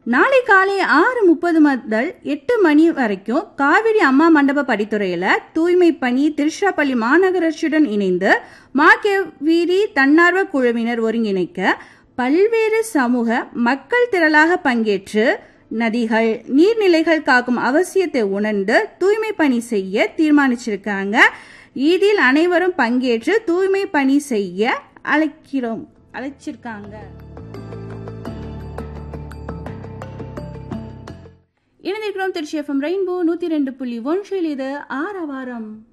நாளை காலை ஆறு முப்பது முதல் எட்டு மணி வரைக்கும் காவிரி அம்மா மண்டப படித்துறையில் தூய்மை பணி திருச்சிராப்பள்ளி மாநகராட்சியுடன் இணைந்து மாகேவிரி தன்னார்வ குழுவினர் ஒருங்கிணைக்க பல்வேறு சமூக மக்கள் திரளாக பங்கேற்று நதிகள் நீர்நிலைகள் காக்கும் அவசியத்தை உணர்ந்து தூய்மை பணி செய்ய தீர்மானிச்சிருக்காங்க இதில் அனைவரும் பங்கேற்று தூய்மை பணி செய்ய அழைக்கிறோம் அழைச்சிருக்காங்க இணைந்திருக்கிறோம் திருச்சி எஃப்எம் ரெயின்போ நூற்றி ரெண்டு புள்ளி ஒன்றில் இது ஆரவாரம்